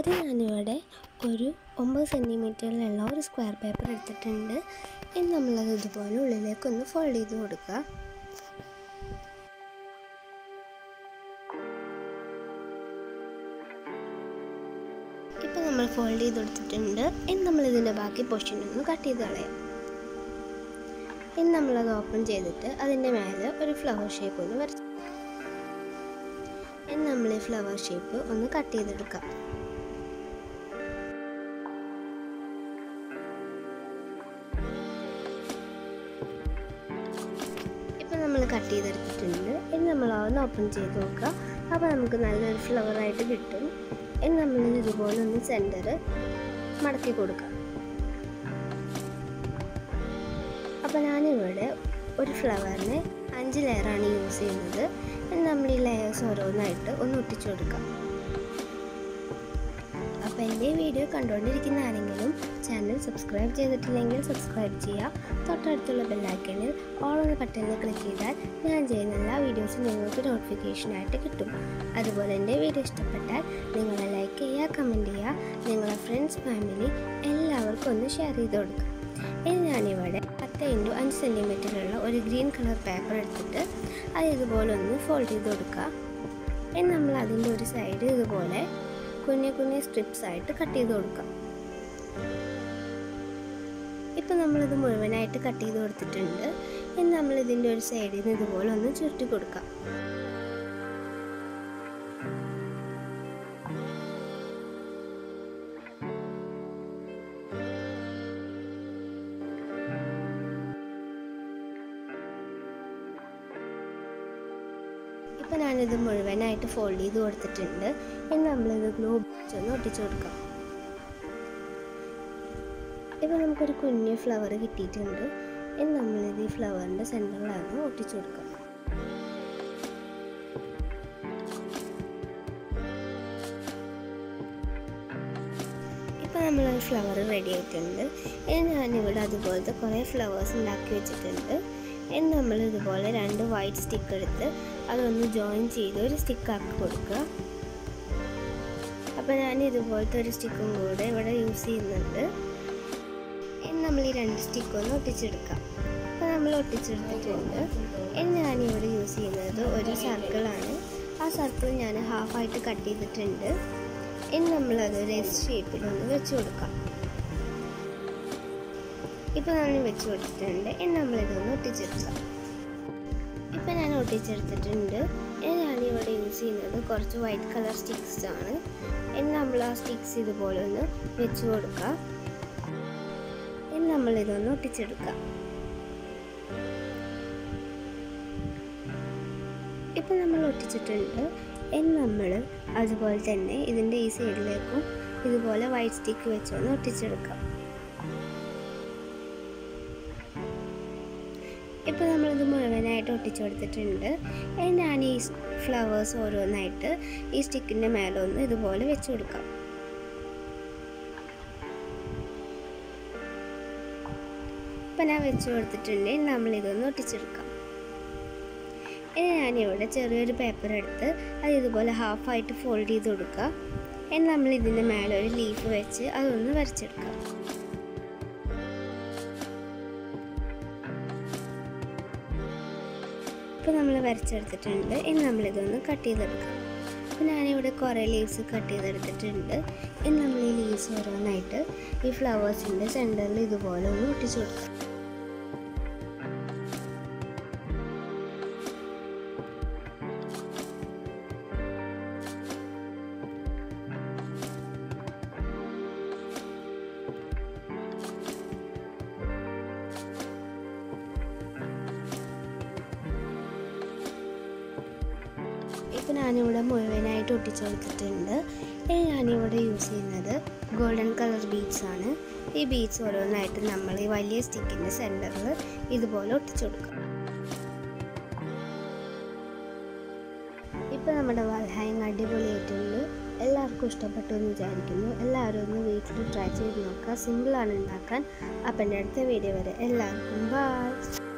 അത് ഞാനിവിടെ ഒരു ഒമ്പത് സെൻറ്റിമീറ്ററിലുള്ള ഒരു സ്ക്വയർ പേപ്പർ എടുത്തിട്ടുണ്ട് ഇനി നമ്മളത് ഇതുപോലെ ഉള്ളിലേക്കൊന്ന് ഫോൾഡ് ചെയ്ത് കൊടുക്കുക ഇപ്പം നമ്മൾ ഫോൾഡ് ചെയ്ത് കൊടുത്തിട്ടുണ്ട് ഇനി നമ്മൾ ഇതിൻ്റെ ബാക്കി പൊഷൻ ഒന്ന് കട്ട് ചെയ്ത് കളയാം ഇനി നമ്മളത് ഓപ്പൺ ചെയ്തിട്ട് അതിൻ്റെ മേലെ ഒരു ഫ്ലവർ ഷേപ്പ് ഒന്ന് വരച്ചു ഇനി നമ്മൾ ഈ ഫ്ലവർ ഷേപ്പ് ഒന്ന് കട്ട് ചെയ്തെടുക്കാം ഇപ്പം നമ്മൾ കട്ട് ചെയ്തെടുത്തിട്ടുണ്ട് ഇനി നമ്മൾ അതൊന്ന് ഓപ്പൺ ചെയ്ത് നോക്കുക അപ്പോൾ നമുക്ക് നല്ലൊരു ഫ്ലവറായിട്ട് കിട്ടും ഇനി നമ്മൾ ഇതുപോലെ ഒന്ന് സെൻറ്റർ മടക്കി കൊടുക്കാം അപ്പോൾ ഞാനിവിടെ ഒരു ഫ്ലവറിന് അഞ്ച് ലെയറാണ് യൂസ് ചെയ്യുന്നത് ഇനി നമ്മൾ ഈ ലെയേഴ്സ് ഓരോന്നായിട്ട് ഒന്ന് ഒട്ടിച്ചു കൊടുക്കാം അപ്പോൾ എൻ്റെ വീഡിയോ കണ്ടുകൊണ്ടിരിക്കുന്ന ആരെങ്കിലും ചാനൽ സബ്സ്ക്രൈബ് ചെയ്തിട്ടില്ലെങ്കിൽ സബ്സ്ക്രൈബ് ചെയ്യുക തൊട്ടടുത്തുള്ള ബെല്ലൈക്കണിൽ ഓൾ എന്ന ബട്ടണിൽ ക്ലിക്ക് ചെയ്താൽ ഞാൻ ചെയ്യുന്ന എല്ലാ വീഡിയോസും നിങ്ങൾക്ക് നോട്ടിഫിക്കേഷനായിട്ട് കിട്ടും അതുപോലെ എൻ്റെ വീഡിയോ ഇഷ്ടപ്പെട്ടാൽ നിങ്ങൾ ലൈക്ക് ചെയ്യുക കമൻറ്റ് ചെയ്യുക നിങ്ങളെ ഫ്രണ്ട്സ് ഫാമിലി എല്ലാവർക്കും ഒന്ന് ഷെയർ ചെയ്ത് കൊടുക്കുക ഇനി ഞാനിവിടെ പത്ത് ഇൻറ്റു അഞ്ച് സെൻറ്റിമീറ്ററുള്ള ഒരു ഗ്രീൻ കളർ പേപ്പർ എടുത്തിട്ട് അത് ഇതുപോലെ ഒന്ന് ഫോൾഡ് ചെയ്ത് കൊടുക്കുക ഇനി നമ്മൾ അതിൻ്റെ ഒരു സൈഡ് ഇതുപോലെ കുഞ്ഞു കുഞ്ഞു സ്ട്രിപ്സ് ആയിട്ട് കട്ട് ചെയ്ത് കൊടുക്കാം ഇപ്പം നമ്മളിത് മുഴുവനായിട്ട് കട്ട് ചെയ്ത് കൊടുത്തിട്ടുണ്ട് ഇനി നമ്മൾ ഇതിൻ്റെ ഒരു സൈഡിൽ നിന്ന് ഇതുപോലെ ഒന്ന് ചുരുട്ടി കൊടുക്കാം ഇപ്പം ഞാനിത് മുഴുവനായിട്ട് ഫോൾഡ് ചെയ്ത് കൊടുത്തിട്ടുണ്ട് ഇനി നമ്മളിത് ഗ്ലൂ ഒന്ന് ഒട്ടിച്ചു കൊടുക്കാം ഇപ്പം നമുക്കൊരു കുഞ്ഞ് ഫ്ലവർ കിട്ടിയിട്ടുണ്ട് ഇനി നമ്മളിത് ഈ ഫ്ലവറിൻ്റെ സെൻറ്ററിലാണ് ഒട്ടിച്ചു കൊടുക്കാം ഇപ്പം നമ്മൾ ഫ്ലവർ റെഡി ആയിട്ടുണ്ട് ഇനി ഞാനിവിടെ അതുപോലത്തെ കുറേ ഫ്ലവേഴ്സ് ഉണ്ടാക്കി വെച്ചിട്ടുണ്ട് ഇനി നമ്മൾ ഇതുപോലെ രണ്ട് വൈറ്റ് സ്റ്റിക്ക് എടുത്ത് അതൊന്ന് ജോയിൻ ചെയ്ത് ഒരു സ്റ്റിക്ക് ആക്കി കൊടുക്കുക അപ്പോൾ ഞാൻ ഇതുപോലത്തെ ഒരു സ്റ്റിക്കും കൂടെ ഇവിടെ യൂസ് ചെയ്യുന്നുണ്ട് ഇനി നമ്മൾ ഈ രണ്ട് സ്റ്റിക്ക് ഒന്ന് ഒട്ടിച്ചെടുക്കാം അപ്പോൾ നമ്മൾ ഒട്ടിച്ചെടുത്തിട്ടുണ്ട് ഇനി ഞാനിവിടെ യൂസ് ചെയ്യുന്നത് ഒരു സർക്കിളാണ് ആ സർക്കിൾ ഞാൻ ഹാഫായിട്ട് കട്ട് ചെയ്തിട്ടുണ്ട് ഇനി നമ്മളത് ഒരു എസ് ഷേപ്പിലൊന്ന് വെച്ച് കൊടുക്കാം ഇപ്പോൾ നമ്മൾ വെച്ച് കൊടുത്തിട്ടുണ്ട് ഇനി നമ്മളിതൊന്ന് ഒട്ടിച്ചെടുക്കാം ഇപ്പം ഞാൻ ഒട്ടിച്ചെടുത്തിട്ടുണ്ട് ഇനി ഞാനിവിടെ യൂസ് ചെയ്യുന്നത് കുറച്ച് വൈറ്റ് കളർ സ്റ്റിക്സ് ആണ് ഇനി നമ്മൾ ആ സ്റ്റിക്സ് ഇതുപോലെ ഒന്ന് വെച്ച് കൊടുക്കാം ഇനി നമ്മളിതൊന്ന് ഒട്ടിച്ചെടുക്കാം ഇപ്പം നമ്മൾ ഒട്ടിച്ചിട്ടുണ്ട് ഇനി നമ്മൾ അതുപോലെ തന്നെ ഇതിൻ്റെ ഈ സൈഡിലേക്കും ഇതുപോലെ വൈറ്റ് സ്റ്റിക്ക് വെച്ചൊന്ന് ഒട്ടിച്ചെടുക്കാം ഇപ്പോൾ നമ്മളിത് മുഴുവനായിട്ട് ഒട്ടിച്ചു കൊടുത്തിട്ടുണ്ട് ഇനി ഞാൻ ഈ ഫ്ലവേഴ്സ് ഓരോന്നായിട്ട് ഈ സ്റ്റിക്കിൻ്റെ മേലെ ഒന്ന് ഇതുപോലെ വെച്ച് കൊടുക്കാം ഇപ്പം ഞാൻ വെച്ച് കൊടുത്തിട്ടുണ്ട് ഇനി നമ്മളിതൊന്ന് ഒട്ടിച്ചെടുക്കാം ഇനി ഞാനിവിടെ ചെറിയൊരു പേപ്പർ എടുത്ത് അത് ഇതുപോലെ ഹാഫായിട്ട് ഫോൾഡ് ചെയ്ത് കൊടുക്കുക ഇനി നമ്മൾ ഇതിൻ്റെ മേലെ ഒരു ലീഫ് വെച്ച് അതൊന്ന് വരച്ചെടുക്കാം ഇപ്പോൾ നമ്മൾ വരച്ചെടുത്തിട്ടുണ്ട് ഇനി നമ്മളിതൊന്ന് കട്ട് ചെയ്തെടുക്കാം അപ്പോൾ ഞാനിവിടെ കുറേ ലീവ്സ് കട്ട് ചെയ്തെടുത്തിട്ടുണ്ട് ഇനി നമ്മൾ ഈ ലീവ്സ് ഓരോന്നായിട്ട് ഈ ഫ്ലവേഴ്സിൻ്റെ സെൻറ്ററിൽ ഇതുപോലെ ഒന്ന് ഒട്ടിച്ചു കൊടുക്കാം ഇപ്പോൾ ഞാനിവിടെ മുഴുവനായിട്ട് ഒട്ടിച്ചു കൊടുത്തിട്ടുണ്ട് ഇനി ഞാനിവിടെ യൂസ് ചെയ്യുന്നത് ഗോൾഡൻ കളർ ബീഡ്സ് ആണ് ഈ ബീഡ്സ് ഓരോന്നായിട്ട് നമ്മൾ ഈ വലിയ സ്റ്റിക്കിൻ്റെ സെൻറ്ററിൽ ഇതുപോലെ ഒട്ടിച്ചു കൊടുക്കാം ഇപ്പോൾ നമ്മുടെ വാൾ ഹാങ് അടിപൊളിയായിട്ടുണ്ട് എല്ലാവർക്കും ഇഷ്ടപ്പെട്ടു എന്ന് വിചാരിക്കുന്നു എല്ലാവരും ഒന്ന് വീട്ടിൽ ട്രൈ ചെയ്ത് നോക്കുക സിമ്പിളാണ് ഉണ്ടാക്കാൻ അപ്പം എൻ്റെ അടുത്ത വീഡിയോ വരെ എല്ലാവർക്കും ബൈ